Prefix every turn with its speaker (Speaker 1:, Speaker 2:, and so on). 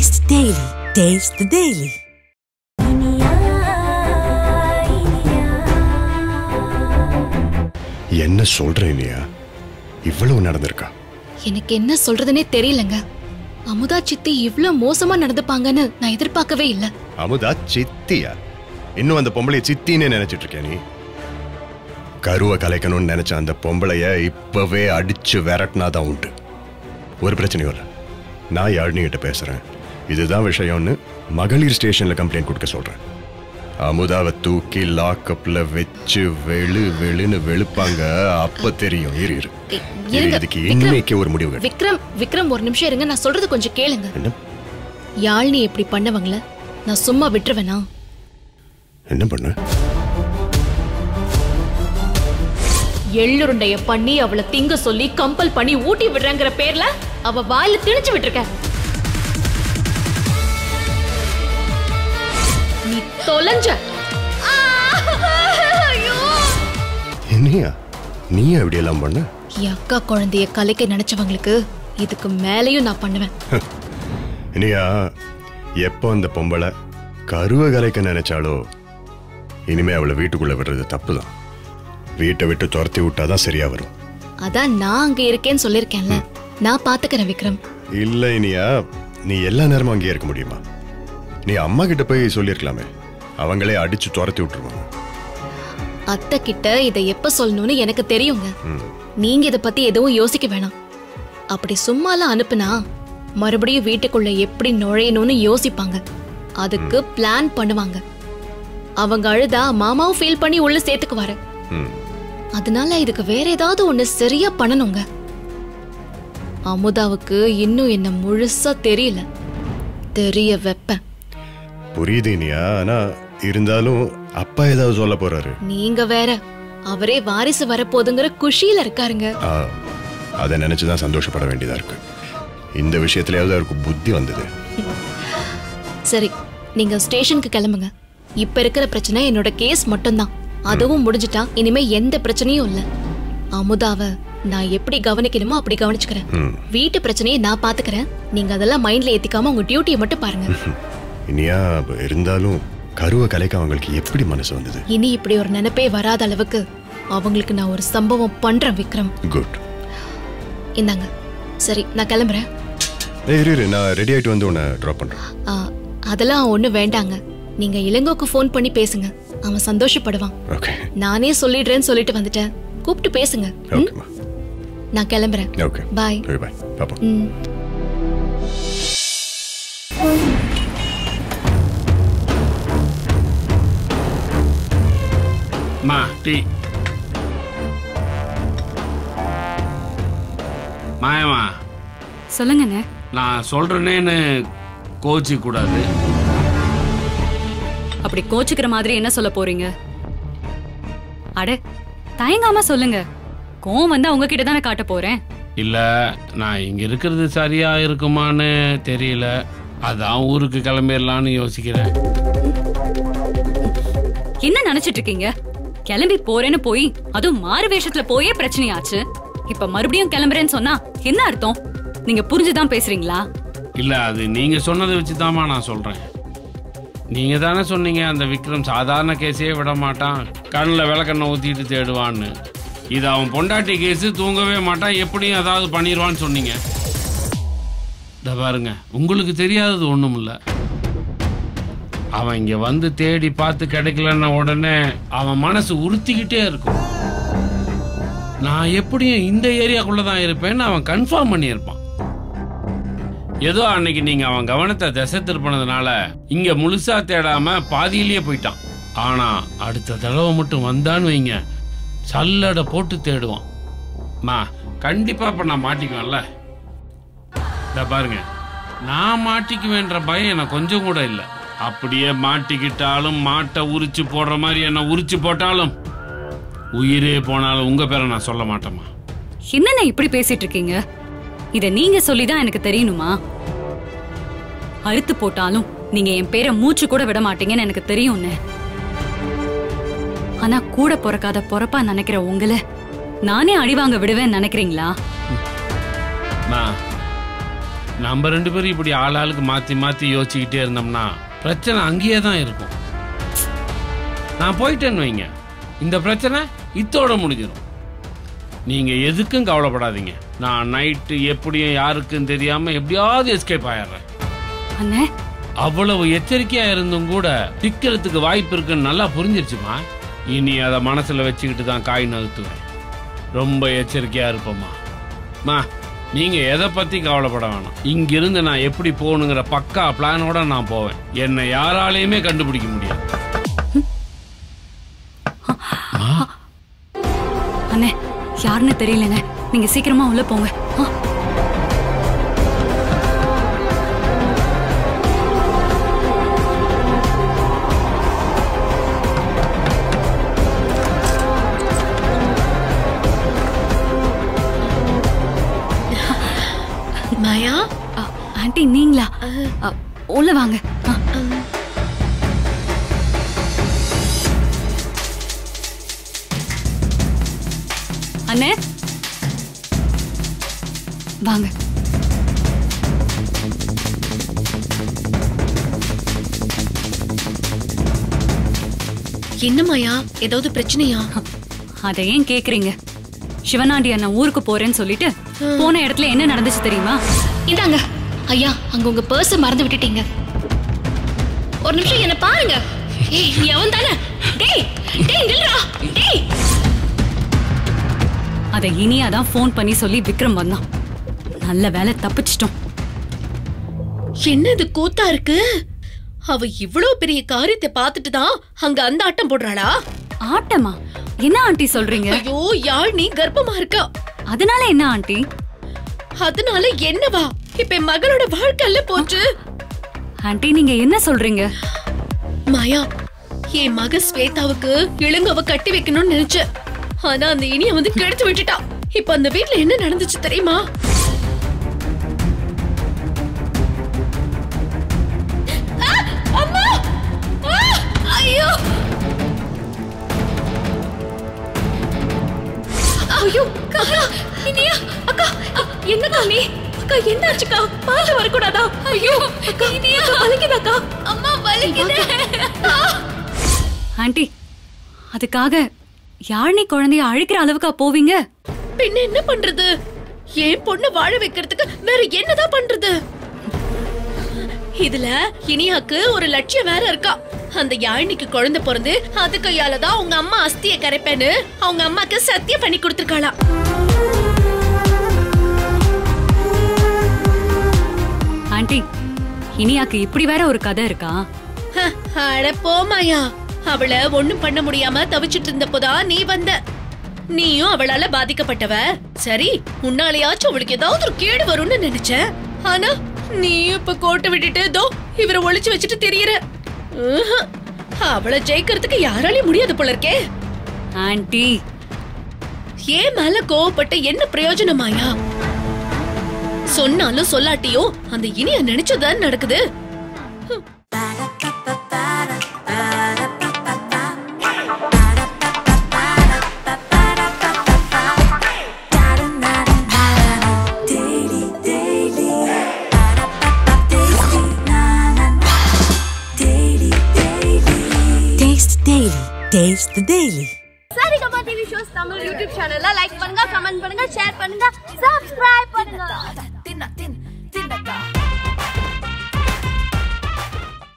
Speaker 1: Taste the Daily. Taste the Daily.
Speaker 2: என்ன சொல்ற இனியா இவ்வளவு நடந்திருக்கா
Speaker 3: எனக்கு என்ன சொல்றதுனே தெரியலங்க அமுதா சித்தி இவ்ளோ மோசமா நடந்துப்பாங்கன்னு நான் எதிர்பார்க்கவே இல்ல
Speaker 2: அமுதா சித்தியா இன்னும் அந்த பொம்பளைய சித்தின்னு நினைச்சிட்டு இருக்கியா நீ கருவை கலைக்கணும்னு நினைச்ச அந்த பொம்பளைய இப்பவே அடிச்சு விரட்டினாதான் உண்டு ஒரு பிரச்சனையும் இல்லை நான் யாழினிகிட்ட பேசுறேன் இதுதான் விஷயம்னு மகளிர் ஸ்டேஷன்ல கம்ப்ளைண்ட் கொடுக்க சொல்றேன் அமுதாவை தூக்கி லாக்கப்ல வச்சு வெளு வெளுன்னு வெளுப்பாங்க அப்ப தெரியும் இரு இரு
Speaker 3: ஏய்,
Speaker 2: இரு,
Speaker 3: இருங்க.
Speaker 2: இதுக்கு
Speaker 3: விக்ரம்,
Speaker 2: இன்னைக்கு ஒரு முடிவு கட்டு.
Speaker 3: விக்ரம் விக்ரம் ஒரு நிமிஷம் இருங்க நான் சொல்றது கொஞ்சம் கேளுங்க
Speaker 2: என்ன
Speaker 3: யாழ்னி எப்படி பண்ணவங்கள நான் சும்மா விட்டுருவேனா
Speaker 2: என்ன பண்ண
Speaker 3: எள்ளுருண்டைய பண்ணி அவளை திங்க சொல்லி கம்பல் பண்ணி ஊட்டி விடுறேங்கிற பேர்ல அவ வாயில திணிச்சு விட்டுருக்க நீ தொலைஞ்ச ஆ! ஐயோ!
Speaker 2: என்னையா நீ எப்படி எல்லாம் பண்ண
Speaker 3: என் அக்கா குழந்தைய கலைக்க நினைச்சவங்களுக்கு இதுக்கு மேலையும் நான் பண்ணுவேன்
Speaker 2: இனியா எப்போ அந்த பொம்பளை கருவை கலைக்க நினைச்சாலோ இனிமே அவளை வீட்டுக்குள்ள விடுறது தப்புதான் வீட்டை விட்டு துரத்தி விட்டாதான் சரியா வரும்
Speaker 3: அதான் நான் அங்க இருக்கேன்னு சொல்லிருக்கேன்ல நான் பாத்துக்கிறேன் விக்ரம்
Speaker 2: இல்ல இனியா நீ எல்லா நேரமும் அங்கேயே இருக்க முடியுமா நீ அம்மா கிட்ட போய் சொல்லியிருக்கலாமே அவங்களே அடிச்சு துரத்தி விட்டுருவாங்க
Speaker 3: அத்தை கிட்ட இதை எப்ப சொல்லணும்னு எனக்கு தெரியுங்க நீங்க இத பத்தி எதுவும் யோசிக்க வேணாம் அப்படி சும்மாலாம் அனுப்புனா மறுபடியும் வீட்டுக்குள்ள எப்படி நுழையணும்னு யோசிப்பாங்க அதுக்கு பிளான் பண்ணுவாங்க அவங்க அழுதா மாமாவும் ஃபீல் பண்ணி உள்ள சேர்த்துக்குவாரு
Speaker 2: ம்.
Speaker 3: அதனால இதுக்கு வேற ஏதாவது ஒண்ணு சரியா பண்ணணுங்க அமுதாவுக்கு இன்னும் என்ன முழுசா தெரியல தெரிய வைப்பேன்
Speaker 2: புரியுது இனியா ஆனா இருந்தாலும் அப்பா ஏதாவது சொல்ல போறாரு
Speaker 3: நீங்க வேற அவரே வாரிசு வரப்போகுதுங்கிற குஷியில இருக்காருங்க
Speaker 2: ஆ, அதை நினைச்சுதான் சந்தோஷப்பட வேண்டியதா இருக்கு இந்த விஷயத்துலயாவது அவருக்கு புத்தி வந்தது
Speaker 3: சரி நீங்க ஸ்டேஷனுக்கு கிளம்புங்க இப்ப இருக்கிற பிரச்சனை என்னோட கேஸ் மட்டும்தான் அதுவும் முடிஞ்சிட்டா இனிமே எந்த பிரச்சனையும் இல்ல அமுதாவ நான் எப்படி கவனிக்கணுமோ அப்படி கவனிச்சுக்கிறேன்
Speaker 2: ம்.
Speaker 3: வீட்டு பிரச்சனையை நான் பாத்துக்கிறேன் நீங்க அதெல்லாம் மைண்ட்ல ஏத்திக்காம உங்க டியூட்டியை மட்டும் பாருங்க
Speaker 2: இனியா இருந்தாலும் கருவை கலைக்க அவங்களுக்கு எப்படி மனசு வந்தது
Speaker 3: இனி இப்படி ஒரு நினைப்பே வராத அளவுக்கு அவங்களுக்கு நான் ஒரு சம்பவம் பண்றேன் விக்ரம்
Speaker 2: குட்
Speaker 3: இந்தாங்க சரி நான் கிளம்புறேன்
Speaker 2: ஏய் இரு இரு, நான் ரெடி ஆயிட்டு வந்து உன்னை ட்ராப் பண்றேன்
Speaker 3: ஆ, அதெல்லாம் ஒண்ணு வேண்டாங்க நீங்க இளங்கோக்கு ஃபோன் பண்ணி பேசுங்க அவன் சந்தோஷப்படுவான்
Speaker 2: ஓகே
Speaker 3: நானே சொல்லிடுறேன்னு சொல்லிட்டு வந்துட்டேன் கூப்பிட்டு பேசுங்க ம்?
Speaker 2: ஓகேம்மா
Speaker 3: நான் கிளம்புறேன்
Speaker 2: ஓகே
Speaker 3: பாய்
Speaker 2: பாய் பாப்போம்
Speaker 3: ம்
Speaker 4: மா டீ மாயமா
Speaker 5: சொல்லுங்கண்ணே
Speaker 4: நான் சொல்றேனேன்னு கோச்சிக்க கூடாது
Speaker 5: அப்படி கோச்சுக்கிற மாதிரி என்ன சொல்ல போறீங்க அட தயங்காம சொல்லுங்க கோவம் வந்து அவங்க கிட்ட தானே காட்ட போறேன்
Speaker 4: இல்ல நான் இங்க இருக்கிறது சரியா இருக்குமான்னு தெரியல அதான் ஊருக்கு கிளம்பிடலான்னு யோசிக்கிறேன்
Speaker 5: என்ன நினைச்சிட்டு இருக்கீங்க கிளம்பி போறேன்னு போய் அதுவும் மாறு வேஷத்துல போயே பிரச்சனையாச்சு இப்ப மறுபடியும் கிளம்புறேன்னு சொன்னா என்ன அர்த்தம் நீங்க புரிஞ்சுதான் பேசுறீங்களா
Speaker 4: இல்ல அது நீங்க சொன்னதை வச்சு நான் சொல்றேன் நீங்க தானே சொன்னீங்க அந்த விக்ரம் சாதாரண கேஸே விட மாட்டான் கண்ணில் விளக்கெண்ணெய் ஊத்திட்டு தேடுவான்னு இது அவன் பொண்டாட்டி கேஸ் தூங்கவே மாட்டான் எப்படியும் ஏதாவது பண்ணிடுவான்னு சொன்னீங்க இத பாருங்க உங்களுக்கு தெரியாதது ஒண்ணும் இல்ல அவன் இங்க வந்து தேடி பார்த்து கிடைக்கலன்ன உடனே அவன் மனசு உறுத்திக்கிட்டே இருக்கும் நான் எப்படியும் இந்த ஏரியாக்குள்ள தான் இருப்பேன்னு அவன் கன்ஃபார்ம் பண்ணியிருப்பான் ஏதோ அன்னைக்கு நீங்க அவன் கவனத்தை திசை திருப்பினதுனால இங்க முழுசா தேடாம பாதியிலேயே போயிட்டான் ஆனா அடுத்த தடவை மட்டும் வந்தான்னு வைங்க சல்லடை போட்டு தேடுவான் மா கண்டிப்பா இப்ப நான் மாட்டிக்குவேன்ல இத பாருங்க நான் மாட்டிக்குவேன்ற பயம் எனக்கு கொஞ்சம் கூட இல்லை அப்படியே மாட்டிக்கிட்டாலும் மாட்டை உரிச்சு போடுற மாதிரி என்ன உரிச்சு போட்டாலும் உயிரே போனாலும் உங்க பேரை நான் சொல்ல மாட்டேம்மா
Speaker 5: என்னண்ணே இப்படி பேசிட்டு இருக்கீங்க இத நீங்க சொல்லிதான் எனக்கு தெரியணுமா அறுத்து போட்டாலும் நீங்க என் பேரை மூச்சு கூட விட மாட்டீங்கன்னு எனக்கு தெரியும்னு ஆனா கூட பிறக்காத பொறப்பா நினைக்கிற உங்களை நானே அடிவாங்க விடுவேன்னு நினைக்கிறீங்களா
Speaker 4: மா நம்ம ரெண்டு பேரும் இப்படி ஆள் ஆளுக்கு மாற்றி மாற்றி யோசிச்சுக்கிட்டே இருந்தோம்னா பிரச்சனை அங்கேயே தான் இருக்கும் நான் போயிட்டேன்னு வைங்க இந்த பிரச்சனை இத்தோட முடிஞ்சிடும் நீங்கள் எதுக்கும் கவலைப்படாதீங்க நான் நைட்டு எப்படியும் யாருக்கும் தெரியாமல் எப்படியாவது எஸ்கேப் ஆயிடுறேன்
Speaker 5: அண்ணே
Speaker 4: அவ்வளவு எச்சரிக்கையா இருந்தும் கூட சிக்கிறதுக்கு வாய்ப்பு இருக்குன்னு நல்லா புரிஞ்சிருச்சுமா இனி அதை மனசுல வச்சுக்கிட்டு தான் காய் நகர்த்துவேன் ரொம்ப எச்சரிக்கையா இருப்போம்மா மா நீங்க எதை பத்தி கவலைப்பட வேணாம் இங்கிருந்து நான் எப்படி போகணுங்கிற பக்கா பிளானோட நான் போவேன் என்னை யாராலையுமே கண்டுபிடிக்க முடியாது
Speaker 5: அண்ணே யாருன்னு தெரியலங்க நீங்க சீக்கிரமா உள்ள போங்க ஆ,
Speaker 3: மாயா
Speaker 5: ஆ, ஆண்டி நீங்களா ஆ, உள்ள வாங்க ஆ, அண்ணே வாங்க
Speaker 3: என்ன மாயா ஏதாவது பிரச்சனையா
Speaker 5: அதை ஏன் கேக்குறீங்க சிவனாண்டி அண்ணன் ஊருக்கு போறேன்னு சொல்லிட்டு போன இடத்துல என்ன நடந்துச்சு தெரியுமா
Speaker 3: இந்தாங்க ஐயா அங்க உங்க பர்ஸ் மறந்து விட்டுட்டீங்க ஒரு நிமிஷம் என்ன பாருங்க ஏய் நீ அவன் தானே டேய் டேய் நில்றா டேய்
Speaker 5: அதை இனியா தான் ஃபோன் பண்ணி சொல்லி விக்ரம் வந்தான் நல்ல வேலை தப்பிச்சிட்டோம்
Speaker 6: என்ன இது கூத்தா இருக்கு அவ இவ்வளவு பெரிய காரியத்தை பார்த்துட்டு தான் அங்க அந்த ஆட்டம் போடுறாளா
Speaker 5: ஆட்டமா என்ன ஆண்டி சொல்றீங்க
Speaker 6: ஐயோ யாழ் நீ கர்ப்பமா இருக்கா
Speaker 5: அதனால என்ன ஆண்டி
Speaker 6: அதனால என்னவா இப்ப என் மகளோட வாழ்க்கைல போச்சு
Speaker 5: ஆண்டி நீங்க என்ன சொல்றீங்க
Speaker 6: மாயா என் மக ஸ்வேதாவுக்கு இளங்கவ கட்டி வைக்கணும்னு நினைச்சேன் ஆனா அந்த இனிய வந்து கெடுத்து விட்டுட்டா இப்ப அந்த வீட்ல என்ன நடந்துச்சு தெரியுமா ஆ! அம்மா! ஆ! ஐயோ ஐயோ அக்கா இனியா அக்கா என்னக்கா நீ அக்கா என்னாச்சுக்கா பாத்து வரக்கூடாதா ஐயோ அக்கா இனியா வலிக்குதாக்கா அம்மா வலிக்குது
Speaker 5: ஆண்டி அதுக்காக யாழ்னி குழந்தைய அழிக்கிற அளவுக்கா போவீங்க
Speaker 6: பின்ன என்ன பண்றது என் பொண்ண வாழ வைக்கிறதுக்கு வேற என்னதான் பண்றது இதுல இனியாக்கு ஒரு லட்சியம் வேற இருக்கா அந்த யாழினிக்கு குழந்தை பிறந்து அது கையால தான் உங்க அம்மா அஸ்திய கரைப்பேன்னு அவங்க அம்மாக்கு சத்தியம் பண்ணி கொடுத்துருக்காளாம்
Speaker 5: ஆண்டி இனியாக்கு இப்படி வேற ஒரு கதை இருக்கா
Speaker 6: ஹ, அட போமாயா அவளை ஒண்ணும் பண்ண முடியாம தவிச்சிட்டு இருந்தப்போதான் நீ வந்த நீயும் அவளால பாதிக்கப்பட்டவ சரி உன்னாலயாச்சும் அவளுக்கு ஏதாவது ஒரு கேடு வரும்னு நினைச்சேன் ஆனா நீயும் இப்ப கோட்டை விட்டுட்டு தோ இவரை ஒளிச்சு வச்சுட்டு தெரியற ம்ஹும். அவளை ஜெயிக்கிறதுக்கு யாராலையும் முடியாது போல இருக்கே
Speaker 5: ஆண்டி
Speaker 6: ஏன் மேல கோவப்பட்ட என்ன பிரயோஜனமாயா சொன்னாலும் சொல்லாட்டியும் அந்த இனிய நினைச்சதுதான் நடக்குது
Speaker 1: Taste Daily. Taste the Daily.
Speaker 7: Saregama TV shows Tamil YouTube சேனல்ல லைக் பண்ணுங்க கமெண்ட் பண்ணுங்க ஷேர் பண்ணுங்க சப்ஸ்கிரைப் பண்ணுங்க